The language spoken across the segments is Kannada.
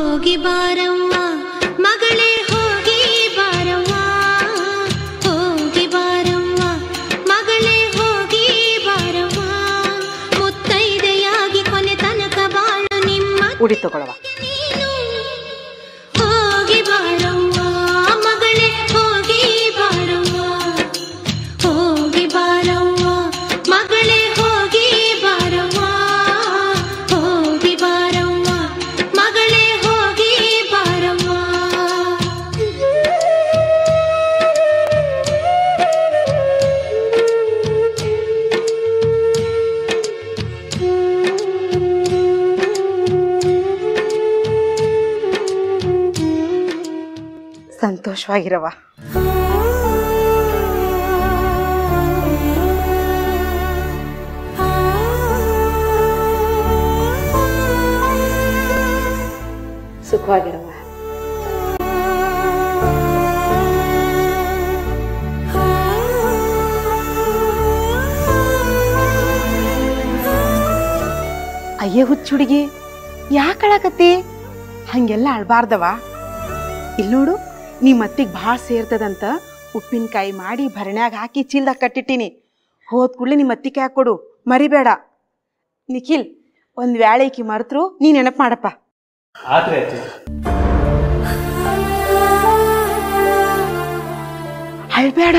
ಹೋಗಿ ಬಾರವ್ವ ಮಗಳೇ ಹೋಗಿ ಬಾರವ್ವ ಹೋಗಿ ಬಾರವ್ವ ಮಗಳೇ ಹೋಗಿ ಬಾರವ್ವ ಮುತ್ತೈದೆಯಾಗಿ ಕೊನೆ ತನಕ ಬಾಳು ನಿಮ್ಮ ಉಡಿ ತಗೊಳವ ನೀನು ಹೋಗಿ ಬಾರವ್ವ ಮಗಳೇ ಹೋಗಿ ಬಾರವ್ವ ಹೋಗಿ ಬಾರವ್ವ ಮಗಳೇ ಹೋಗಿ ಬಾರವ್ವ ಹೋಗಿ ಬಾರವ್ವ ಮಗಳೇ ಹೋಗಿ ಬಾರವ್ವ ಸಂತೋಷವಾಗಿರವ ಸುಖವಾಗಿರವ ಅಯ್ಯ ಹುಚ್ಚ ಹುಡುಗಿ ಯಾಕೆ ಅಳಕತ್ತಿ ಹಂಗೆಲ್ಲ ಅಳ್ಬಾರ್ದವ ಇಲ್ಲಿ ನೋಡು ನೀ ಮತ್ತಿಗೆ ಭಾಳ ಸೇರ್ತದಂತ ಉಪ್ಪಿನಕಾಯಿ ಮಾಡಿ ಭರಣೆಯಾಗ ಹಾಕಿ ಚೀಲ್ದಾಗ ಕಟ್ಟಿಟ್ಟಿನಿ ಹೋದ ಕೂಡಲೇ ನಿಮ್ಮ ಮತ್ತಿಗೆ ಹಾಕೊಡು ಮರಿಬೇಡ ನಿಖಿಲ್ ಒಂದು ವೇಳೆ ಈಕಿ ಮರೆತ್ರು ನೀ ನೆನಪು ಮಾಡಪ್ಪ ಆತ್ರಿ ಅಜ್ಜಿ ಅಳ್ಬೇಡ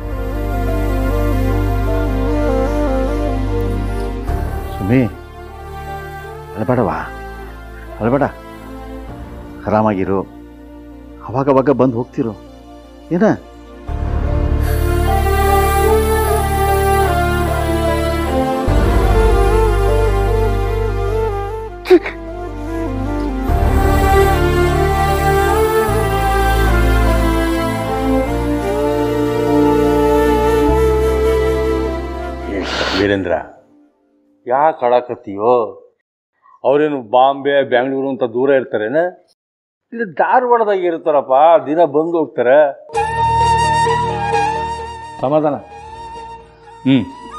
ಸುಮಿ ಅಳಬೇಡವಾ ಅಳಬೇಡ ಆರಾಮಾಗಿರು ಅವಾಗವಾಗ ಬಂದು ಹೋಗ್ತಿರು ಏನ ವೀರೇಂದ್ರ ಯಾಕೆ ಅಳಕತ್ತೀಯೋ ಅವ್ರೇನು ಬಾಂಬೆ ಬೆಂಗಳೂರು ಅಂತ ದೂರ ಇರ್ತಾರೇನ ಇಲ್ಲಿ ಧಾರವಾಡದಾಗ ಇರ್ತಾರಪ್ಪ ದಿನ ಬಂದು ಹೋಗ್ತಾರೆ ಸಮಾಧಾನ ಹ್ಞೂ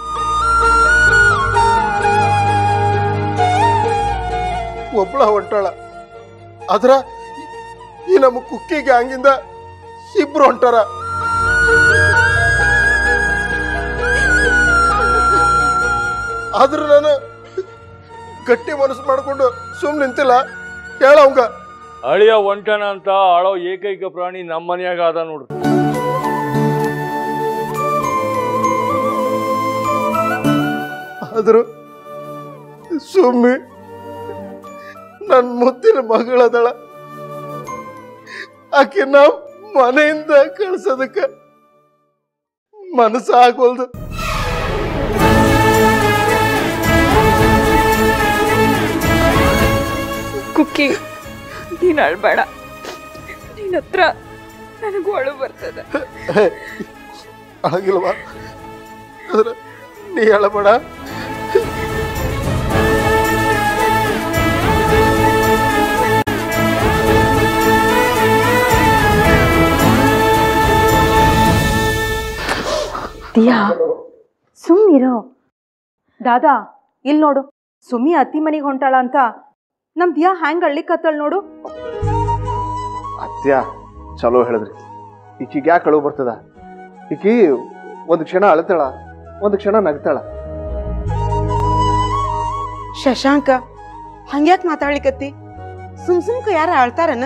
ಒಬ್ಳ ಹೊಂಟಾಳ ಆದ್ರ ಈ ನಮ್ಮ ಕುಕ್ಕಿ ಗ್ಯಾಂಗಿಂದ ಇಬ್ರು ಹೊಂಟಾರ ಆದ್ರ ನಾನು ಗಟ್ಟಿ ಮನಸ್ಸು ಮಾಡ್ಕೊಂಡು ಸುಮ್ ನಿಂತಿಲ್ಲ ಹೇಳ ಅವಂಗ ಅಳಿಯ ಒಂಟನ ಅಂತ ಆಳೋ ಏಕೈಕ ಪ್ರಾಣಿ ನಮ್ಮ ಮನ್ಯಾಗ ಅದ ನೋಡ್ರಿ ಆದ್ರು ಸುಮ್ಮಿ ನನ್ನ ಮುತ್ತಿನ ಮಗಳದಳ ಆಕೆ ನಾವು ಮನೆಯಿಂದ ಕಳ್ಸೋದಕ್ಕ ಮನಸ್ಸು ಆಗೋಲ್ದು ಕುಕ್ಕಿ ನೀನು ಅಳ್ಬೇಡ ನಿನ್ನ ಹತ್ರ ನನಗೂ ಅಳು ಬರ್ತದೆ ಆಗಿಲ್ವಾ ಆದ್ರೆ ನೀ ಹೇಳಬೇಡ ದಿಯಾ ಸುಮ್ಮನಿರೋ ದಾದಾ ಇಲ್ಲಿ ನೋಡು ಸುಮ್ಮಿ ಅತ್ತಿ ಮನೆಗೆ ಹೊಂಟಾಳ ಅಂತ ನಮ್ ದಿಯಾ ಹ್ಯಾಂಗ್ ಅಳ್ಳಿಕತ್ತಳ ನೋಡು ಅತ್ಯ ಚಲೋ ಹೇಳಿದ್ರಿ ಈಕಿಗೆ ಯಾಕೆ ಅಳು ಬರ್ತದ ಈಕಿ ಒಂದು ಕ್ಷಣ ಅಳತಾಳ ಒಂದು ಕ್ಷಣ ನಗ್ತಾಳ ಶಶಾಂಕ ಹಂಗ್ಯಾಕ್ ಮಾತಾಡ್ಲಿಕತ್ತಿ ಸುಮ್ ಸುಮ್ಕ ಯಾರ ಅಳ್ತಾರನ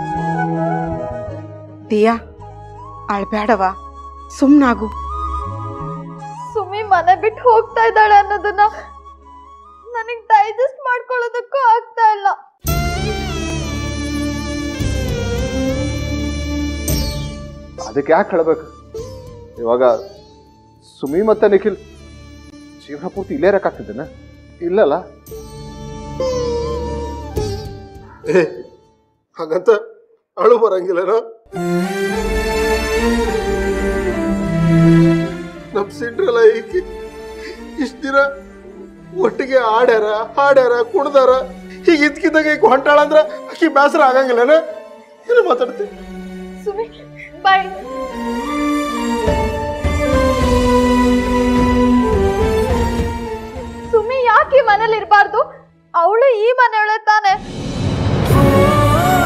ದಿಯಾ ಅಳ್ಬ್ಯಾಡವ ಸುಮ್ನಾಗು ಸುಮ್ಮಿ ಮನೆ ಬಿಟ್ಟು ಹೋಗ್ತಾ ಇದ್ದಾಳೆ ಅನ್ನೋದನ್ನ ನನಗೆ ಡೈಜೆಸ್ಟ್ ಮಾಡ್ಕೊಳ್ಳೋದಕ್ಕೂ ಆಗ್ತಾ ಇಲ್ಲ ಅದಕ್ಕೆ ಯಾಕೆ ಹೇಳಬೇಕು ಇವಾಗ ಸುಮಿ ಮತ್ತೆ ನಿಖಿಲ್ ಜೀವನ ಪೂರ್ತಿ ಇಲ್ಲೇ ಇರಕ್ಕಾಗ್ತದೇನ ಇಲ್ಲಲ್ಲ ಏ ಹಾಗಂತ ಅಳು ಬರಂಗಿಲ್ಲನೋ ನಮ್ ಸಿಂಡ್ರಲ್ಲ ಈಕಿ ಇಷ್ಟ ದಿನ ಒಟ್ಟಿಗೆ ಆಡ್ಯಾರ ಹಾಡ್ಯಾರ ಕುಡ್ದಾರ ಹೀಗೆ ಇದ್ಕಿದ್ದಾಗ ಈಗ ಹೊಂಟಾಳ ಅಂದ್ರ ಆಕಿ ಬೇಸರ ಆಗಂಗಿಲ್ಲನ ಏನು ಮಾತಾಡ್ತಿ ಸುಮ್ಮಿ ಬಾಯ್ ಸುಮ್ಮಿ ಯಾಕೆ ಈ ಮನೇಲಿ ಇರಬಾರ್ದು ಅವಳು ಈ ಮನೆಯೊಳೆ ತಾನೆ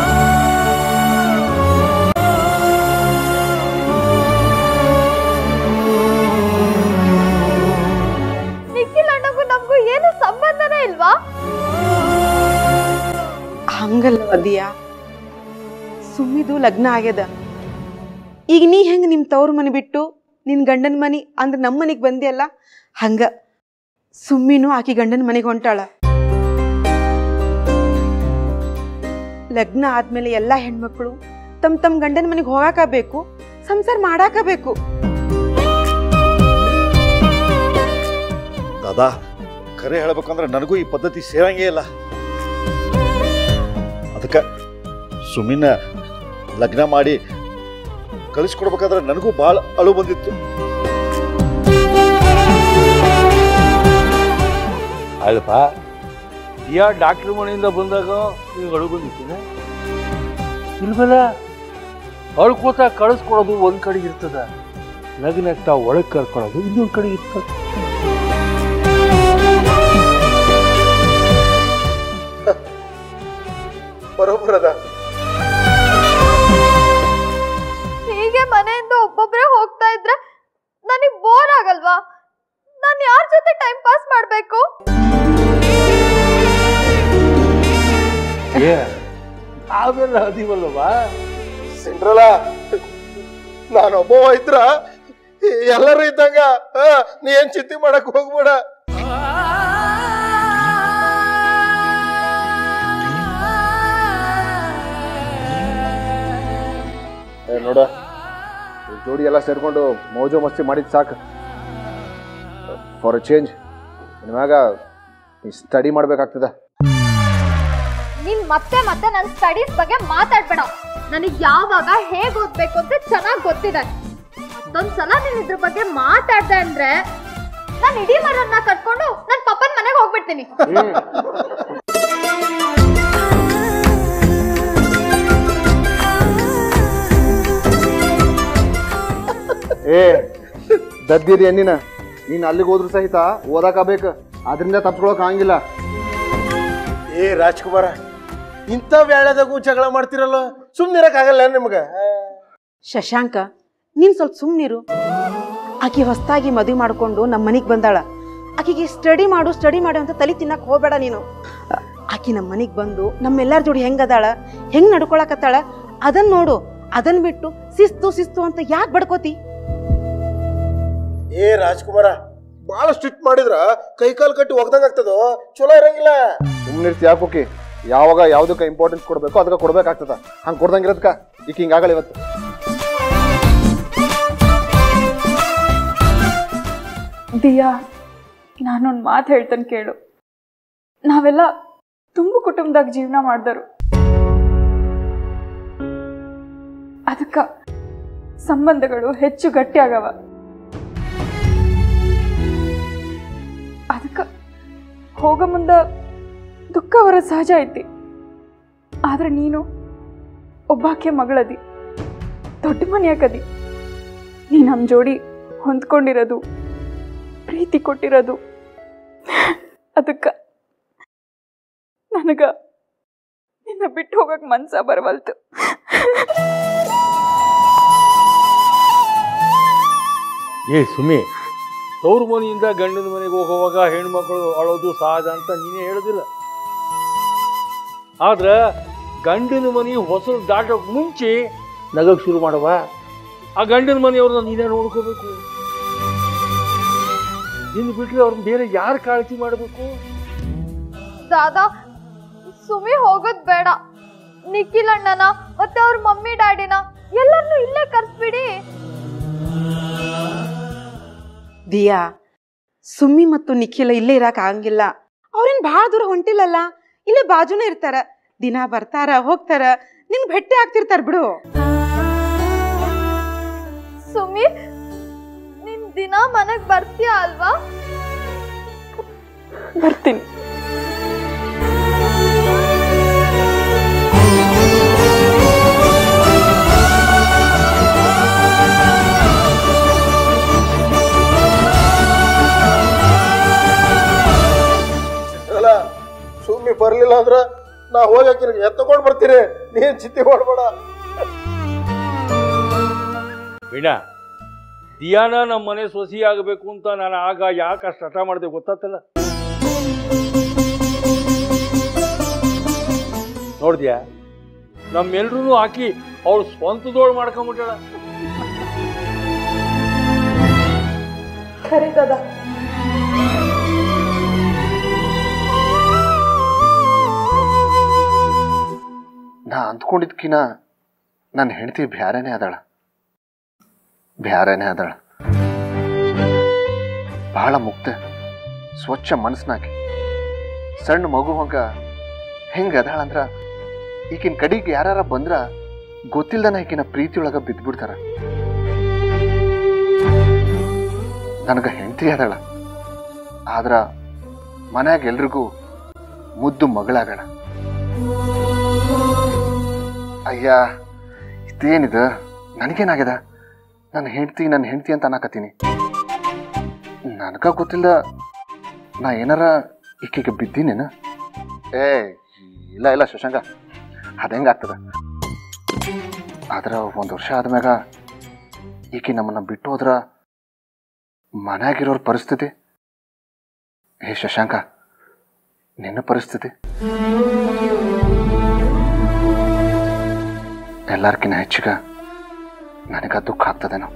ಹಂಗಲ್ಲ ಅದಿಯಾ ಸುಮ್ಮಿದು ಲಗ್ನ ಆಗ್ಯದ ಈಗ ನೀ ಹೆಂಗೆ ನಿಮ್ಮ ತವ್ರ ಮನೆ ಬಿಟ್ಟು ನಿನ್ನ ಗಂಡನ ಮನೆ ಅಂದ್ರೆ ನಮ್ಮ ಮನೆಗೆ ಬಂದಿಯಲ್ಲ ಹಂಗ ಸುಮ್ಮಿನೂ ಆಕಿ ಗಂಡನ ಮನೆಗೆ ಹೊಂಟಾಳ ಲಗ್ನ ಆದ್ಮೇಲೆ ಎಲ್ಲ ಹೆಣ್ಮಕ್ಳು ತಮ್ಮ ತಮ್ಮ ಗಂಡನ ಮನೆಗೆ ಹೋಗಾಕ ಬೇಕು ಸಂಸಾರ ಮಾಡಾಕ ಬೇಕು ದಾದಾ ಖರೆ ಹೇಳ್ಬೇಕಂದ್ರೆ ನನಗೂ ಈ ಪದ್ಧತಿ ಸೇರಂಗೇ ಇಲ್ಲ ಅದಕ್ಕೆ ಸುಮಿನ ಲಗ್ನ ಮಾಡಿ ಕಳಿಸ್ಕೊಡ್ಬೇಕಾದ್ರೆ ನನಗೂ ಭಾಳ ಅಳು ಬಂದಿತ್ತು ಅಲ್ಪ ಯಾ ಡಾಕ್ಟ್ರ್ ಮನೆಯಿಂದ ಬಂದಾಗ ನಿಮ್ಗೆ ಅಳು ಬಂದಿತ್ತೇನೆ ಇಲ್ವಲ್ಲ ಅಳ್ಕೋತ ಕಳಿಸ್ಕೊಡೋದು ಒಂದ್ ಕಡೆ ಇರ್ತದ ನಗ್ನಗ್ತಾ ಒಳಗೆ ಕರ್ಕೊಳ್ಳೋದು ಇನ್ನೊಂದ್ ಕಡೆ ಇರ್ತದ ಬರೋಬರದ ಹೀಗೆ ಮನೆಯಿಂದ ಒಬ್ಬೊಬ್ರೆ ಹೋಗ್ತಾ ಇದ್ರೆ ನನಗ್ ಬೋರ್ ಆಗಲ್ವಾ ನಾನು ಯಾರ ಜೊತೆ ಟೈಮ್ ಪಾಸ್ ಮಾಡ್ಬೇಕು ಏ ನಾವೆಲ್ಲ ಅದೀವಲ್ಲವಾ ಸಿಂಡ್ರಲ್ಲ ನಾನೊಬ್ಬ ಇದ್ರ ಎಲ್ಲರೂ ಇದ್ದಂಗ ಆ, ನೀ ಏನ್ ಚಿಂತೆ ಮಾಡಕ್ ಹೋಗ್ಬೇಡ ನೋಡ ಜೋಡಿ ಎಲ್ಲ ಸೇರ್ಕೊಂಡು ಮೋಜು ಮಸ್ತಿ ಮಾಡಿದ್ ಸಾಕು ಫಾರ್ ಅ ಚೇಂಜ್ ಇನ್ಮ್ಯಾಗ ಸ್ಟಡಿ ಮಾಡ್ಬೇಕಾಗ್ತದ ನೀನ್ ಮತ್ತೆ ಮತ್ತೆ ನನ್ನ ಸ್ಟಡೀಸ್ ಬಗ್ಗೆ ಮಾತಾಡ್ಬೇಡ ನನಗ್ ಯಾವಾಗ ಹೇಗ್ ಓದ್ಬೇಕು ಅಂತ ಚೆನ್ನಾಗ್ ಗೊತ್ತಿದೆ ಮತ್ತೊಂದ್ಸಲ ನೀನ್ ಇದ್ರ ಬಗ್ಗೆ ಮಾತಾಡ್ದೆ ಅಂದ್ರೆ ನಾನು ಇಡೀ ಮರನ್ನ ಕಟ್ಕೊಂಡು ನನ್ ಪಪ್ಪನ್ ಮನೆಗೆ ಹೋಗ್ಬಿಡ್ತೀನಿ ಏ ದದ್ದಿರಿ ಎಣ್ಣಿನ ನೀನ್ ಅಲ್ಲಿಗೆ ಹೋದ್ರು ಸಹಿತ ಓದಾಕಬೇಕು ಅದರಿಂದ ತಪ್ಸ್ಕೊಳಕ್ ಆಗಂಗಿಲ್ಲ ಏ ರಾಜ್ಕುಮಾರ ಇಂಥ ವೇಳೆದಾಗೂ ಜಗಳ ಮಾಡ್ತಿರಲ್ಲ ಸುಮ್ಮನಿರಕ್ಕಾಗಲ್ಲ ನಿಮ್ಗೆ ಶಶಾಂಕ ನೀನ್ ಸ್ವಲ್ಪ ಸುಮ್ಮನಿರು ಆಕಿ ಹೊಸ್ತಾಗಿ ಮದುವೆ ಮಾಡ್ಕೊಂಡು ನಮ್ಮ ಮನೆಗೆ ಬಂದಾಳ ಆಕಿಗೆ ಸ್ಟಡಿ ಮಾಡು ಸ್ಟಡಿ ಮಾಡು ಅಂತ ತಲೆ ತಿನ್ನಕ್ ಹೋಗ್ಬೇಡ ನೀನು ಅ- ಆಕಿ ನಮ್ಮ ಮನೆಗೆ ಬಂದು ನಮ್ಮೆಲ್ಲರ ಜೋಡಿ ಹೆಂಗದಾಳ ಹೆಂಗ್ ನಡ್ಕೊಳಕತ್ತಾಳ ಅದನ್ನ ನೋಡು ಅದನ್ನ ಬಿಟ್ಟು ಶಿಸ್ತು ಶಿಸ್ತು ಅಂತ ಯಾಕೆ ಬಡ್ಕೋತಿ ಏ ರಾಜ್ಕುಮಾರ ಬಹಳ ಸ್ಟ್ರಿಕ್ಟ್ ಮಾಡಿದ್ರ ಕೈ ಕಾಲು ಕಟ್ಟಿ ಒಗ್ದಂಗ ಆಗ್ತದೋ ಚಲೋ ಇರಂಗಿಲ್ಲ ಸುಮ್ಮನಿರ್ತಿ ಯಾಕೋಕಿ ಯಾವಾಗ ಯಾವ್ದಕ್ಕೆ ಇಂಪಾರ್ಟೆನ್ಸ್ ಕೊಡ್ಬೇಕು ಅದಕ್ಕೆ ಕೊಡ್ಬೇಕಾಗ್ತದ ಹಂಗ್ ಕೊಡ್ದಂಗಿರೋದಕ್ಕ ಈಗ ಹಿಂಗಾಗಲ್ಲ ಇವತ್ತು ದಿಯಾ ನಾನೊಂದು ಮಾತು ಹೇಳ್ತೇನೆ ಕೇಳು ನಾವೆಲ್ಲ ತುಂಬ ಕುಟುಂಬದಾಗ ಜೀವನ ಮಾಡ್ದರು ಅದಕ್ಕ ಸಂಬಂಧಗಳು ಹೆಚ್ಚು ಗಟ್ಟಿಯಾಗವ ಅದಕ್ಕ ಹೋಗೋ ಮುಂದ ದುಃಖ ಬರೋ ಸಹಜ ಐತಿ ಆದ್ರೆ ನೀನು ಒಬ್ಬಾಕೆ ಮಗಳದಿ ದೊಡ್ಡ ಮನೆಯಾಗದಿ ನೀ ನಮ್ಮ ಜೋಡಿ ಹೊಂದ್ಕೊಂಡಿರೋದು ಪ್ರೀತಿ ಕೊಟ್ಟಿರೋದು ಅದಕ್ಕ ನನಗ ನಿನ್ನ ಬಿಟ್ಟು ಹೋಗಕ್ ಮನ್ಸ ಬರವಲ್ತು ಏ ಸುಮಿ ತವ್ರ ಮನೆಯಿಂದ ಗಂಡನ ಮನೆಗೆ ಹೋಗುವಾಗ ಹೆಣ್ಮಕ್ಳು ಅಳೋದು ಸಹಜ ಅಂತ ನೀನೇ ಹೇಳೋದಿಲ್ಲ ಆದ್ರೆ ಗಂಡನ ಮನೆ ಹೊಸಲು ದಾಟೋಕ್ ಮುಂಚೆ ನಗಕ್ ಶುರು ಮಾಡವ ಆ ಗಂಡನ ಮನೆಯವ್ರನ್ನ ನೀನೇ ನೋಡ್ಕೋಬೇಕು ನಿನ್ನ ಬಿಟ್ರೆ ಅವ್ರನ್ನ ಬೇರೆ ಯಾರು ಕಾಳಜಿ ಮಾಡಬೇಕು ದಾದಾ ಸುಮಿ ಹೋಗೋದ್ ಬೇಡ ನಿಖಿಲ್ ಅಣ್ಣನ ಮತ್ತೆ ಅವ್ರ ಮಮ್ಮಿ ಡ್ಯಾಡಿನ ಎಲ್ಲರನ್ನೂ ಇಲ್ಲೇ ಕರ್ಸ್ಬಿಡಿ ದಿಯಾ ಸುಮ್ಮಿ ಮತ್ತು ನಿಖಿಲ ಇಲ್ಲೇ ಇರಕ್ ಆಗಂಗಿಲ್ಲ ಅವ್ರೇನ್ ಭಾಳ ದೂರ ಹೊಂಟಿಲ್ಲಲ್ಲ ಇಲ್ಲೇ ಬಾಜುನೇ ಇರ್ತಾರ ದಿನ ಬರ್ತಾರ ಹೋಗ್ತಾರ ನಿನ್ ಭೇಟಿ ಆಗ್ತಿರ್ತಾರ ಬಿಡು ಸುಮಿ ನೀನ್ ದಿನ ಮನೆಗ್ ಬರ್ತೀಯ ಅಲ್ವಾ ಬರ್ತೀನಿ ಅಲ್ಲ ಸುಮ್ಮನೆ ಬರ್ಲಿಲ್ಲ ಅಂದ್ರ ನಾ ಹೋಗಿ ಆಕಿನ ಎತ್ತಕೊಂಡ್ ಬರ್ತೀನಿ ನೀನ್ ಚಿಂತೆ ಮಾಡ್ಬೇಡ ವೀಣಾ ದಿಯಾನ ನಮ್ಮ ಮನೆ ಸೊಸಿ ಆಗಬೇಕು ಅಂತ ನಾನು ಆಗ ಯಾಕೆ ಅಷ್ಟು ಹಠ ಮಾಡಿದೆ ಗೊತ್ತಾತಲ್ಲ ನೋಡ್ದ್ಯಾ ನಮ್ಮೆಲ್ರೂ ಹಾಕಿ ಅವಳು ಸ್ವಂತದೋಳು ಮಾಡ್ಕೊಂಬಿಟ್ಟಾಳ ಖರೀದದ ನಾ ಅಂದ್ಕೊಂಡಿದ್ಕಿನ ನನ್ನ ಹೆಂಡತಿ ಬ್ಯಾರೇನೆ ಅದಾಳ ಬ್ಯಾರೇನೆ ಅದಾಳ ಬಹಳ ಮುಕ್ತ ಸ್ವಚ್ಛ ಮನಸ್ನಾಕಿ ಸಣ್ಣ ಮಗು ಹಂಗ ಹೆಂಗ ಅದಾಳ ಅಂದ್ರ ಈಕಿನ ಕಡಿಗೆ ಯಾರ ಬಂದ್ರ ಗೊತ್ತಿಲ್ದನ ಈಕಿನ ಪ್ರೀತಿಯೊಳಗ ಬಿದ್ದ್ಬಿಡ್ತಾರ ನನಗ ಹೆಂಡತಿ ಅದಾಳ ಆದ್ರ ಮನ್ಯಾಗ ಎಲ್ರಿಗೂ ಮುದ್ದು ಮಗಳಾಗಳ ಅಯ್ಯ ಇದೇನಿದು ನನಗೇನಾಗ್ಯದ ನನ್ನ ಹೆಂಡ್ತಿ ನನ್ನ ಹೆಂಡ್ತಿ ಅಂತ ಅನ್ನಕತ್ತೀನಿ ನನಗ ಗೊತ್ತಿಲ್ಲ ನಾ ಏನಾರ ಈಕೆಗೆ ಬಿದ್ದೀನೇನ ಏ ಇಲ್ಲ ಇಲ್ಲ ಶಶಾಂಕ ಅದು ಹೆಂಗಾಗ್ತದ ಆದ್ರೆ ಒಂದು ವರ್ಷ ಆದ್ಮ್ಯಾಗ ಈಕೆ ನಮ್ಮನ್ನ ಬಿಟ್ಟು ಹೋದ್ರ ಮನ್ಯಾಗಿರೋರ ಪರಿಸ್ಥಿತಿ ಹೇ ಶಶಾಂಕ ನಿನ್ನ ಪರಿಸ್ಥಿತಿ ಎಲ್ಲರ್ಕಿನ್ನ ಹೆಚ್ಚಿಗ ನನಗ ದುಃಖ ಆಗ್ತದೇನೋ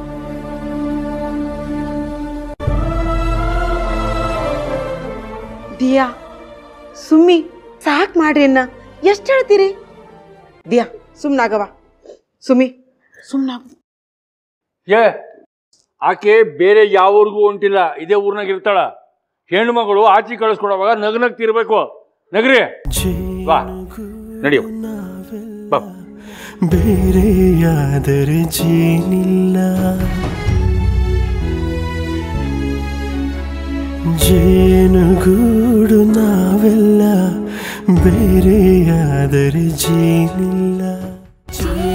ದಿಯಾ ಸುಮ್ಮಿ ಸಾಕ್ ಮಾಡ್ರಿ ಅನ್ನ ಎಷ್ಟು ಹೇಳ್ತೀರಿ ದಿಯಾ ಸುಮ್ನಾಗವ ಸುಮ್ಮಿ ಸುಮ್ನಾಗು ಏ ಆಕೆ ಬೇರೆ ಯಾವ ಊರಿಗೂ ಹೊಂಟಿಲ್ಲ ಇದೇ ಊರ್ನಾಗ ಇರ್ತಾಳ ಹೆಣ್ಣು ಮಗಳು ಆಚೆ ಕಳಿಸ್ಕೊಡುವಾಗ ನಗ್ ನಗ್ತಿರ್ಬೇಕು ನಗ್ರಿ ಬಾ ನಡಿಯೋ ಬಾ ಬೇರೆಯಾದರೆ ಜೇನಿಲ್ಲ ಜೇನುಗೂಡು ನಾವೆಲ್ಲ ಬೇರೆಯಾದರೆ ಜೇನಿಲ್ಲ ಜೇನು